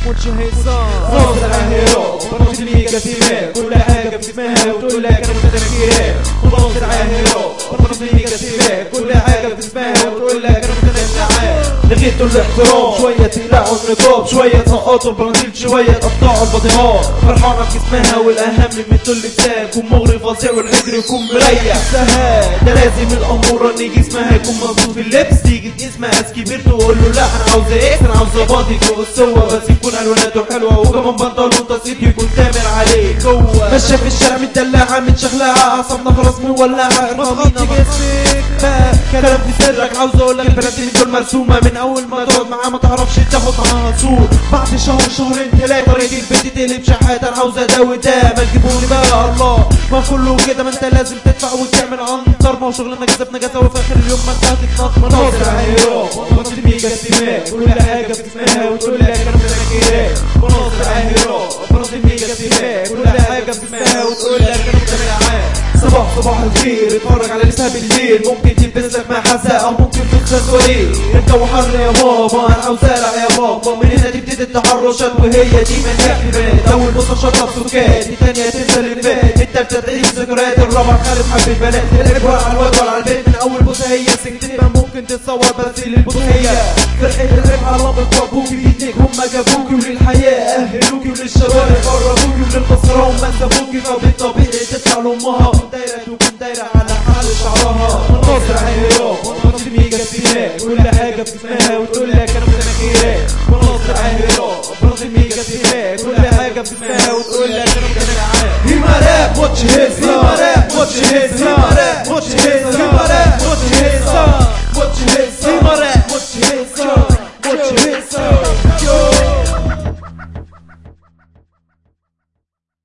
وجه هيصان ناصر عاهرة برمج الميجا سيماء كل حاجة بتسمعها وتقول لك انا متنكرها وناصر عاهرة برمج الميجا سيماء كل حاجة بتسمعها وتقول لك انا متنكرها لغيتوا الاحترام شوية تقلعوا النقاب شوية تنقطوا البناطيل شوية تقطعوا البطيئات فرحانة بجسمها والأهم من طول لسان يكون مغري فظيع والحجر يكون مريح سهاد ده لازم الأمورة ان جسمها يكون مظبوط في اللبس تيجي تقيسها اس كبير تقول له لا انا عاوزة ايه انا عاوزة باضي فوق السوا بس يكون الواناته حلوة وكمان بنطلون تصيد يكون تامر عليه جوه ماشية في الشارع متدلعة متشخلعة أعصابنا خلاص مولعة ما تغطي جسمك ما كلام في سرك عاوز اقول لك البنات اللي دول مرسومه من اول ما تقعد معاها ما تعرفش تاخد معاها صور بعد شهر شهرين ثلاثه طريقه البنت تقلب شحات انا عاوز اداوي ده ما تجيبوني بقى الله ما كله كده ما انت لازم تدفع وتعمل عنتر ما هو شغلنا جذب نجاسه وفي اخر اليوم ما انت هتتنطط مناظر عهيرات مناظر ميجا سيماء كل حاجه بتسمعها وتقول لك انا متنكرات مناظر عهيرات مناظر ميجا سيماء كل حاجه بتسمعها وتقول لك انا متنكرات صباح صباح الخير اتفرج على لسه بالليل ممكن تلبس لك مع حزة او ممكن تكسر وليل الجو حر يا بابا انا عاوز ارع يا بابا من هنا تبتدي التحرشات وهي دي من يكفي اول بصة شطب سكات التانية تنسى اللي فات التالتة تعيش ذكريات الرابعة خالد حب البنات الاكبر على الواد ولا على البيت من اول بصة هي سكتتها ممكن تتصور بس للبصة هي فرقة الراب على لمبة وابوكي بيديك هما جابوكي وللحياة اهلوكي وللشوارع قربوكي وللخسران ما سابوكي فبالطبيعي تدفع لامها دايرة تكون دايرة على حال شعرها مناظر عهيرات مناظر ميجا سيماء كل حاجة بتسمعها وتقول لك انا متنكرات مناظر عهيرات مناظر ميجا سيماء كل حاجة بتسمعها وتقول لك انا متنكرات هيما راب واتش هيت